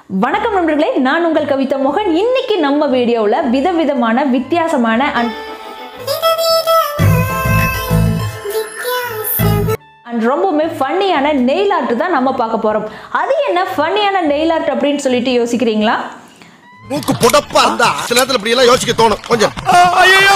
வணக்கம் நண்பர்களே நான் உங்கள் கவிதா மோகன் இன்னைக்கு நம்ம வீடியோவில் விதவிதமான வித்தியாசமான அண்ட் அண்ட் ரொம்பவுமே ஃபன்னியான நெயில் ஆர்ட் தான் நம்ம பார்க்க போகிறோம் அது என்ன ஃபன்னியான நெயில் ஆர்ட் அப்படின்னு சொல்லிட்டு யோசிக்கிறீங்களா மூக்கு புடப்பா இருந்தா சில நேரத்துல இப்படி எல்லாம் யோசிக்க தோணும் கொஞ்சம் ஐயோ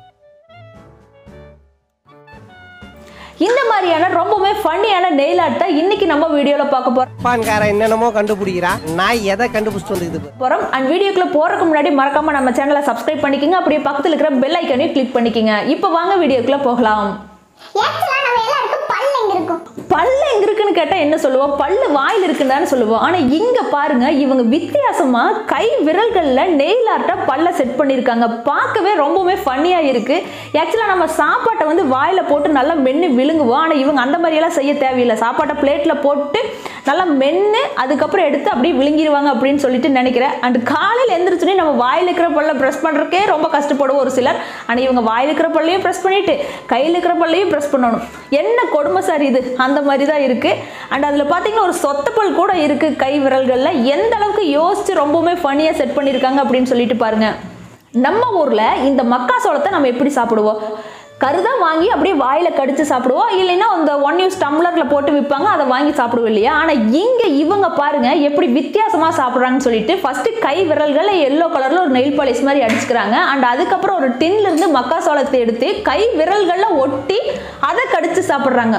இந்த மாதிரியான ரொம்பவுமே ஃபன்னியான நெயில் ஆர்ட் தான் இன்னைக்கு நம்ம வீடியோவில் பார்க்க போகிறோம் ஜப்பான்காரன் என்னென்னமோ கண்டுபிடிக்கிறான் நான் எதை கண்டுபிடிச்சிட்டு வந்துக்குது போகிறோம் அண்ட் வீடியோக்குள்ள போகிறதுக்கு முன்னாடி மறக்காம நம்ம சேனலை சப்ஸ்கிரைப் பண்ணிக்கோங்க அப்படியே பக்கத்தில் இருக்கிற பெல் ஐக்கனையும் கிளிக் பண்ணிக்கோங்க இப்போ வாங்க வீடியோக்குள்ள போகலாம் ஆக்சுவலா நம்ம எல்லாருக்கும் பல் எங்க இருக்கும் பல்லு எங்க இருக்குன்னு கேட்டா என்ன சொல்லுவோம் பல்லு வாயில் இருக்குன்னு சொல்லுவோம் ஆனா இங்க பாருங்க இவங்க வித்தியாசமா கை விரல்கள்ல நெயில் ஆர்ட்டா பல்ல செட் பண்ணியிருக்காங்க பார்க்கவே ரொம்பவுமே ஃபன்னியா இருக்கு ஆக்சுவலா நம்ம சாப்பாட்டை வந்து வாயில போட்டு நல்லா மென்னு விழுங்குவோம் ஆனா இவங்க அந்த மாதிரி எல்லாம் செய்ய தேவையில்லை சாப்பாட்டை பிளேட்ல போட்டு நல்லா மென்னு அதுக்கப்புறம் எடுத்து அப்படியே விழுங்கிடுவாங்க அப்படின்னு சொல்லிட்டு நினைக்கிறேன் அண்ட் காலையில் எந்திரிச்சோடனே நம்ம வாயில் இருக்கிற பல்ல ப்ரெஸ் பண்ணுறக்கே ரொம்ப கஷ்டப்படுவோம் ஒரு சிலர் ஆனால் இவங்க வாயில் இருக்கிற பல்லையும் ப்ரெஸ் பண்ணிட்டு கையில் இருக்கிற பல்லையும் ப்ரெஸ் பண்ணணும் என்ன கொடுமை சார் இது அந்த மாதிரி தான் இருக்குது அண்ட் அதில் பார்த்தீங்கன்னா ஒரு சொத்தப்பல் கூட இருக்குது கை விரல்களில் எந்த அளவுக்கு யோசிச்சு ரொம்பவுமே ஃபன்னியாக செட் பண்ணியிருக்காங்க அப்படின்னு சொல்லிட்டு பாருங்க நம்ம ஊரில் இந்த மக்கா சோளத்தை நம்ம எப்படி சாப்பிடுவோம் கருதா வாங்கி அப்படியே வாயில கடிச்சு சாப்பிடுவோம் இல்லைன்னா அந்த ஒன் யூஸ் டம்ளர்ல போட்டு விற்பாங்க அதை வாங்கி சாப்பிடுவோம் இல்லையா ஆனா இங்க இவங்க பாருங்க எப்படி வித்தியாசமா சாப்பிடுறாங்கன்னு சொல்லிட்டு ஃபர்ஸ்ட் கை விரல்களை எல்லோ கலர்ல ஒரு நெயில் பாலிஷ் மாதிரி அடிச்சுக்கிறாங்க அண்ட் அதுக்கப்புறம் ஒரு டின்ல இருந்து மக்கா சோளத்தை எடுத்து கை விரல்கள்ல ஒட்டி அதை கடிச்சு சாப்பிடுறாங்க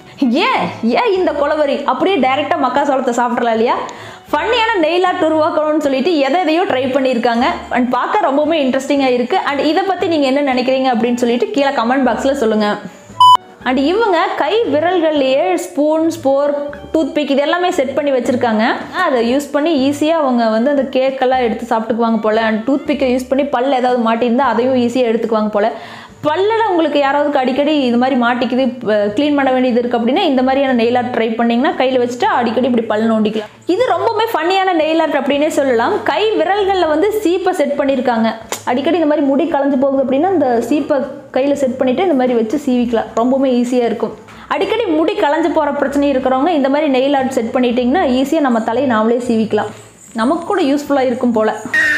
ஏன் ஏன் இந்த கொலவரி அப்படியே டைரக்டா மக்கா சோளத்தை சாப்பிடலாம் இல்லையா ஃபன்னியான நெயில் ஆர்ட் உருவாக்கணும்னு சொல்லிட்டு எதை எதையோ ட்ரை பண்ணியிருக்காங்க அண்ட் பார்க்க ரொம்பவுமே இன்ட்ரெஸ்டிங்காக இருக்குது அண்ட் இதை பற்றி நீங்கள் என்ன நினைக்கிறீங்க அப்படின்னு சொல்லிட்டு கீழே கமெண்ட் பாக்ஸில் சொல்லுங்கள் அண்ட் இவங்க கை விரல்கள்லேயே ஸ்பூன் ஸ்போர்க் டூத்பிக் இது எல்லாமே செட் பண்ணி வச்சுருக்காங்க அதை யூஸ் பண்ணி ஈஸியாக அவங்க வந்து அந்த கேக்கெல்லாம் எடுத்து சாப்பிட்டுக்குவாங்க போல் அண்ட் டூத்பிக்கை யூஸ் பண்ணி பல் ஏதாவது மாட்டியிருந்தா அதையும் ஈஸியாக எடுத்துக்குவாங்க போல் பல்லில் உங்களுக்கு யாராவது அடிக்கடி இது மாதிரி மாட்டிக்குது க்ளீன் பண்ண வேண்டியது இருக்குது அப்படின்னா இந்த மாதிரியான நெயில் ஆர்ட் ட்ரை பண்ணிங்கன்னா கையில் வச்சுட்டு அடிக்கடி இப்படி பல் நோண்டிக்கலாம் இது ரொம்பவுமே ஃபன்னியான நெயில் ஆர்ட் அப்படின்னே சொல்லலாம் கை விரல்களில் வந்து சீப்பை செட் பண்ணியிருக்காங்க அடிக்கடி இந்த மாதிரி முடி கலைஞ்சு போகுது அப்படின்னா இந்த சீப்பை கையில் செட் பண்ணிவிட்டு இந்த மாதிரி வச்சு சீவிக்கலாம் ரொம்பவுமே ஈஸியாக இருக்கும் அடிக்கடி முடி கலைஞ்சு போகிற பிரச்சனை இருக்கிறவங்க இந்த மாதிரி நெயில் ஆர்ட் செட் பண்ணிட்டீங்கன்னா ஈஸியாக நம்ம தலையை நாமளே சீவிக்கலாம் நமக்கு கூட யூஸ்ஃபுல்லாக இருக்கும் போல்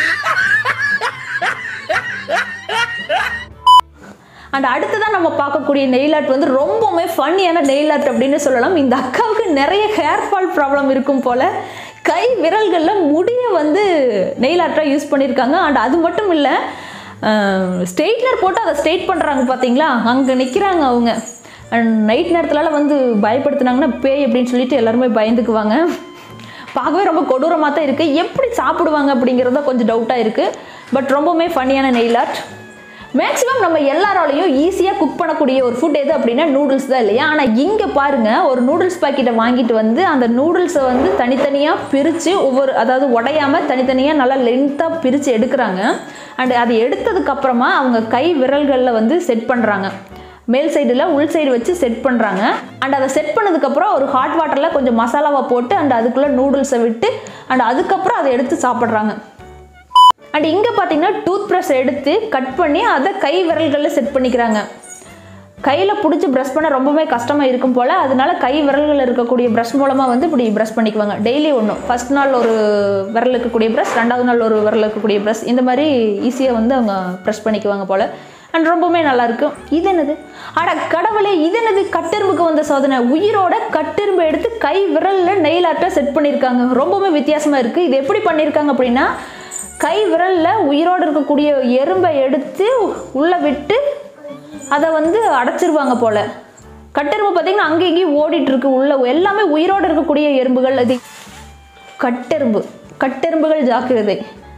அண்ட் அடுத்ததான் நம்ம பார்க்கக்கூடிய நெயில் ஆர்ட் வந்து ரொம்பவுமே ஃபன்னியான நெயில் ஆர்ட் அப்படின்னு சொல்லலாம் இந்த அக்காவுக்கு நிறைய ஹேர் ஃபால் ப்ராப்ளம் இருக்கும் போல் கை விரல்களில் முடியை வந்து நெயில் ஆர்ட்டாக யூஸ் பண்ணியிருக்காங்க அண்ட் அது மட்டும் இல்லை ஸ்ட்ரெயிட்னர் போட்டு அதை ஸ்ட்ரெயிட் பண்ணுறாங்க பார்த்தீங்களா அங்கே நிற்கிறாங்க அவங்க அண்ட் நைட் நேரத்துலலாம் வந்து பயப்படுத்துனாங்கன்னா பேய் அப்படின்னு சொல்லிட்டு எல்லாருமே பயந்துக்குவாங்க பார்க்கவே ரொம்ப கொடூரமாக தான் இருக்குது எப்படி சாப்பிடுவாங்க அப்படிங்கிறது தான் கொஞ்சம் டவுட்டாக இருக்குது பட் ரொம்பவுமே ஃபன்னியான நெயில் ஆர்ட் மேக்ஸிமம் நம்ம எல்லாராலையும் ஈஸியாக குக் பண்ணக்கூடிய ஒரு ஃபுட் எது அப்படின்னா நூடுல்ஸ் தான் இல்லையா ஆனால் இங்கே பாருங்கள் ஒரு நூடுல்ஸ் பாக்கெட்டை வாங்கிட்டு வந்து அந்த நூடுல்ஸை வந்து தனித்தனியாக பிரித்து ஒவ்வொரு அதாவது உடையாமல் தனித்தனியாக நல்லா லென்த்தாக பிரித்து எடுக்கிறாங்க அண்ட் அதை எடுத்ததுக்கப்புறமா அவங்க கை விரல்களில் வந்து செட் பண்ணுறாங்க மேல் சைடில் உள் சைடு வச்சு செட் பண்ணுறாங்க அண்ட் அதை செட் பண்ணதுக்கப்புறம் ஒரு ஹாட் வாட்டரில் கொஞ்சம் மசாலாவை போட்டு அண்ட் அதுக்குள்ளே நூடுல்ஸை விட்டு அண்ட் அதுக்கப்புறம் அதை எடுத்து சாப்பிட்றாங்க அண்ட் இங்கே பார்த்தீங்கன்னா டூத் ப்ரஷ் எடுத்து கட் பண்ணி அதை கை விரல்களில் செட் பண்ணிக்கிறாங்க கையில் பிடிச்சி ப்ரஷ் பண்ண ரொம்பவே கஷ்டமாக இருக்கும் போல் அதனால கை விரல்களில் இருக்கக்கூடிய ப்ரஷ் மூலமாக வந்து இப்படி ப்ரஷ் பண்ணிக்குவாங்க டெய்லி ஒன்றும் ஃபஸ்ட் நாள் ஒரு விரல் இருக்கக்கூடிய ப்ரஷ் ரெண்டாவது நாள் ஒரு விரல் இருக்கக்கூடிய ப்ரஷ் இந்த மாதிரி ஈஸியாக வந்து அவங்க ப்ரஷ் பண்ணிக்குவாங்க போல் அண்ட் ரொம்பவுமே நல்லாயிருக்கும் இது என்னது அட கடவுளே இது என்னது கட்டெரும்புக்கு வந்த சோதனை உயிரோட கட்டெரும்பு எடுத்து கை விரலில் நெயில் ஆர்ட்டாக செட் பண்ணியிருக்காங்க ரொம்பவுமே வித்தியாசமாக இருக்குது இது எப்படி பண்ணியிருக்காங்க அப்படின்னா கை விரலில் உயிரோடு இருக்கக்கூடிய எறும்பை எடுத்து உள்ளே விட்டு அதை வந்து அடைச்சிருவாங்க போல் கட்டெரும்பு பார்த்தீங்கன்னா அங்கே இங்கேயும் ஓடிட்டு இருக்கு உள்ள எல்லாமே உயிரோடு இருக்கக்கூடிய எறும்புகள் அது கட்டெரும்பு கட்டெரும்புகள் ஜாக்கிரதை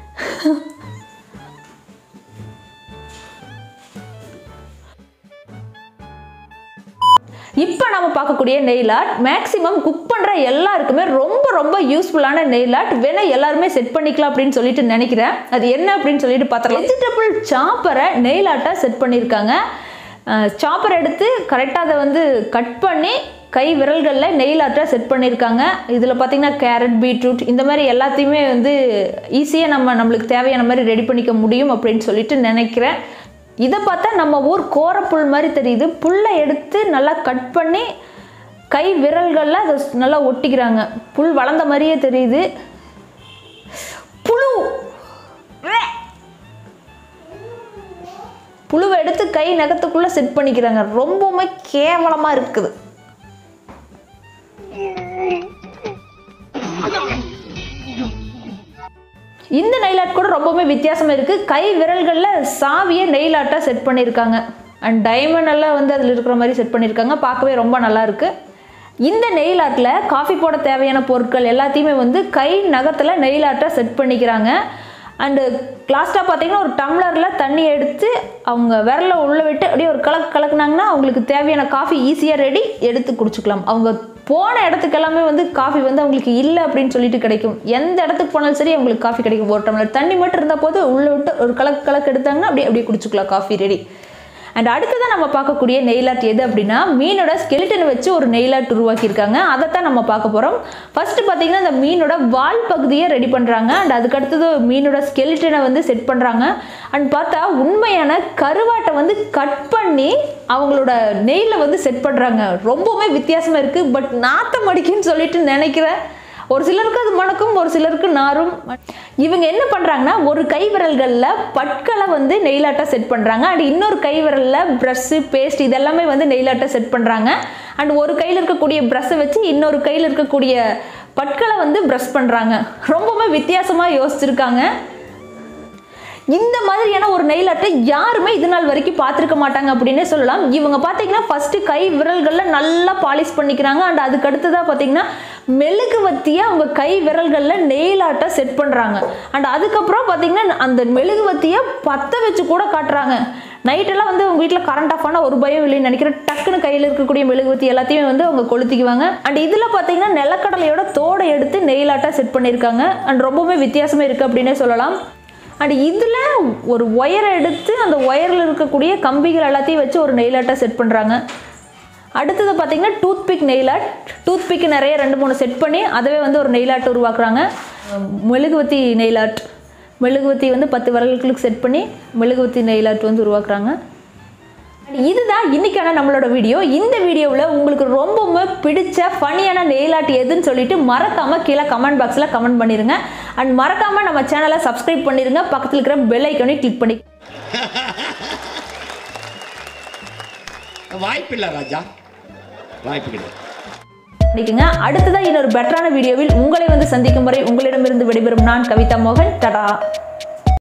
இப்போ நம்ம பார்க்கக்கூடிய நெயில் ஆர்ட் மேக்ஸிமம் குக் பண்ணுற எல்லாருக்குமே ரொம்ப ரொம்ப யூஸ்ஃபுல்லான நெயில் ஆர்ட் வேணா எல்லாருமே செட் பண்ணிக்கலாம் அப்படின்னு சொல்லிட்டு நினைக்கிறேன் அது என்ன அப்படின்னு சொல்லிட்டு பார்த்தலாம் வெஜிடபிள் சாப்பரை நெயில் ஆர்ட்டாக செட் பண்ணியிருக்காங்க சாப்பர் எடுத்து கரெக்டாக அதை வந்து கட் பண்ணி கை விரல்களில் நெயில் ஆர்ட்டாக செட் பண்ணியிருக்காங்க இதில் பார்த்தீங்கன்னா கேரட் பீட்ரூட் இந்த மாதிரி எல்லாத்தையுமே வந்து ஈஸியாக நம்ம நம்மளுக்கு தேவையான மாதிரி ரெடி பண்ணிக்க முடியும் அப்படின்னு சொல்லிட்டு நினைக்கிறேன் இதை பார்த்தா நம்ம ஊர் கோரப்புல் மாதிரி தெரியுது புல்லை எடுத்து நல்லா கட் பண்ணி கை விரல்களில் அதை நல்லா ஒட்டிக்கிறாங்க புல் வளர்ந்த மாதிரியே தெரியுது புழுவை எடுத்து கை நகத்துக்குள்ளே செட் பண்ணிக்கிறாங்க ரொம்பவுமே கேவலமாக இருக்குது இந்த நெயில் ஆர்ட் கூட ரொம்பவுமே வித்தியாசம் இருக்குது கை விரல்களில் சாவியை நெயில் ஆர்ட்டாக செட் பண்ணியிருக்காங்க அண்ட் டைமண்ட் எல்லாம் வந்து அதில் இருக்கிற மாதிரி செட் பண்ணியிருக்காங்க பார்க்கவே ரொம்ப நல்லா இருக்கு இந்த நெயில் ஆர்ட்டில் காஃபி போட தேவையான பொருட்கள் எல்லாத்தையுமே வந்து கை நகத்தில் நெயில் ஆர்ட்டாக செட் பண்ணிக்கிறாங்க அண்டு லாஸ்ட்டாக பார்த்தீங்கன்னா ஒரு டம்ளரில் தண்ணி எடுத்து அவங்க விரலை உள்ளே விட்டு அப்படியே ஒரு கலக்கு கலக்குனாங்கன்னா அவங்களுக்கு தேவையான காஃபி ஈஸியாக ரெடி எடுத்து குடிச்சுக்கலாம் அவங்க போன இடத்துக்கு எல்லாமே வந்து காஃபி வந்து அவங்களுக்கு இல்லை அப்படின்னு சொல்லிட்டு கிடைக்கும் எந்த இடத்துக்கு போனாலும் சரி அவங்களுக்கு காஃபி கிடைக்கும் ஒரு டம்ளர் தண்ணி மட்டும் இருந்தால் போது உள்ளே விட்டு ஒரு கலக்கு கலக்கு எடுத்தாங்கன்னா அப்படியே அப்படியே குடிச்சுக்கலாம் காஃபி ரெடி அண்ட் அடுத்ததான் நம்ம பார்க்கக்கூடிய நெயில் ஆர்ட் எது அப்படின்னா மீனோட ஸ்கெலிட்டனை வச்சு ஒரு நெயில் ஆர்ட் உருவாக்கியிருக்காங்க அதைத்தான் நம்ம பார்க்க போகிறோம் ஃபர்ஸ்ட் பார்த்தீங்கன்னா அந்த மீனோட வால் பகுதியை ரெடி பண்ணுறாங்க அண்ட் அதுக்கு அடுத்தது மீனோட ஸ்கெலிட்டனை வந்து செட் பண்ணுறாங்க அண்ட் பார்த்தா உண்மையான கருவாட்டை வந்து கட் பண்ணி அவங்களோட நெயில வந்து செட் பண்ணுறாங்க ரொம்பவுமே வித்தியாசமாக இருக்குது பட் நாத்தம் அடிக்குன்னு சொல்லிட்டு நினைக்கிறேன் ஒரு சிலருக்கு அது மணக்கும் ஒரு சிலருக்கு நாரும் இவங்க என்ன பண்ணுறாங்கன்னா ஒரு கை விரல்களில் பட்களை வந்து நெயிலாட்டாக செட் பண்ணுறாங்க அண்ட் இன்னொரு கை விரலில் ப்ரஷ்ஷு பேஸ்ட் இதெல்லாமே வந்து நெயிலாட்டாக செட் பண்ணுறாங்க அண்ட் ஒரு கையில் இருக்கக்கூடிய ப்ரஷ்ஷை வச்சு இன்னொரு கையில் இருக்கக்கூடிய பட்களை வந்து ப்ரஷ் பண்ணுறாங்க ரொம்பவுமே வித்தியாசமாக யோசிச்சிருக்காங்க இந்த மாதிரியான ஒரு நெயில் ஆர்ட்டை யாருமே இது நாள் வரைக்கும் பார்த்துருக்க மாட்டாங்க அப்படின்னே சொல்லலாம் இவங்க பார்த்தீங்கன்னா ஃபர்ஸ்ட் கை விரல்களில் நல்லா பாலிஷ் பண்ணிக்கிறாங்க அண்ட் அதுக்கு அடுத்ததாக பார்த்தீங்கன்னா மெழுகுவத்தியை அவங்க கை விரல்களில் நெயில் ஆர்ட்டை செட் பண்ணுறாங்க அண்ட் அதுக்கப்புறம் பார்த்தீங்கன்னா அந்த மெழுகுவத்தியை பற்ற வச்சு கூட காட்டுறாங்க நைட்டெல்லாம் வந்து அவங்க வீட்டில் கரண்ட் ஆஃப் ஆனால் ஒரு பயம் இல்லைன்னு நினைக்கிறேன் டக்குன்னு கையில் இருக்கக்கூடிய மெழுகுவத்தி எல்லாத்தையுமே வந்து அவங்க கொளுத்திக்குவாங்க அண்ட் இதில் பார்த்தீங்கன்னா நிலக்கடலையோட தோடை எடுத்து நெயில் ஆர்ட்டாக செட் பண்ணியிருக்காங்க அண்ட் ரொம்பவுமே வித்தியாசமே இருக்குது அப்படின்னே சொல்லலாம் அண்ட் இதில் ஒரு ஒயரை எடுத்து அந்த ஒயரில் இருக்கக்கூடிய கம்பிகள் எல்லாத்தையும் வச்சு ஒரு நெயில் ஆர்ட்டை செட் பண்ணுறாங்க அடுத்தது பார்த்தீங்கன்னா toothpick nail art toothpick நிறைய ரெண்டு மூணு செட் பண்ணி அதவே வந்து ஒரு நெயில் ஆர்ட் உருவாக்குறாங்க மெழுகுவத்தி நெயில் ஆர்ட் மெழுகுவத்தி வந்து பத்து விரல்களுக்கு செட் பண்ணி மெழுகுவத்தி நெயில் ஆர்ட் வந்து உருவாக்குறாங்க And இதுதான் இன்னைக்கான நம்மளோட வீடியோ இந்த வீடியோவில் உங்களுக்கு ரொம்பவுமே பிடிச்ச ஃபனியான நெயில் ஆர்ட் எதுன்னு சொல்லிட்டு மறக்காம கீழே கமெண்ட் பாக்ஸில் கமெண்ட் பண்ணிருங்க அண்ட் மறக்காம நம்ம சேனலை சப்ஸ்கிரைப் பண்ணிருங்க பக்கத்தில் இருக்கிற பெல் ஐக்கனையும் கிளிக் பண்ணி வாய்ப்பில்லை ராஜா வாய்ப்பு கிடையாது பண்ணிக்கோங்க அடுத்ததான் இன்னொரு பெட்டரான வீடியோவில் உங்களை வந்து சந்திக்கும் வரை உங்களிடமிருந்து விடைபெறும் நான் கவிதா மோகன் டடா